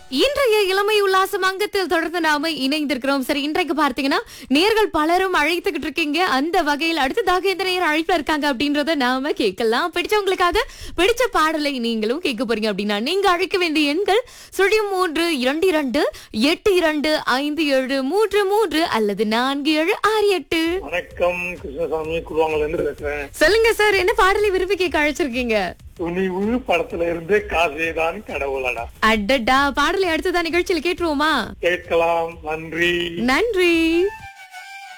இன்றைய இளமை உல்லாசம் அங்கத்தில் தொடர்ந்து நாம இணைந்திருக்கிறோம் சரி இன்றைக்கு பார்த்தீங்கன்னா நேர்கள் பலரும் அழைத்துக்கிட்டு இருக்கீங்க அந்த வகையில் அடுத்ததாக எந்த நேரம் அழைப்புல இருக்காங்க அப்படின்றத நாம கேட்கலாம் பிடிச்சவங்களுக்காக பிடிச்ச பாடலை நீங்களும் கேட்க போறீங்க அப்படின்னா நீங்க அழைக்க வேண்டிய எண்கள் சுழியம் மூன்று இரண்டு இரண்டு எட்டு இரண்டு ஐந்து ஏழு மூன்று மூன்று அல்லது நான்கு ஏழு ஆறு எட்டு வணக்கம் கிருஷ்ணசாமி குருவாங்கல இருந்து பேசுறேன் சொல்லுங்க சார் என்ன பாடலை விரும்பி கேட்க அழைச்சிருக்கீங்க துணிவு படத்துல இருந்து காசேதான் கடவுளடா அடடா பாடலை அடுத்ததா நிகழ்ச்சியில கேட்டுருவோமா கேட்கலாம் நன்றி நன்றி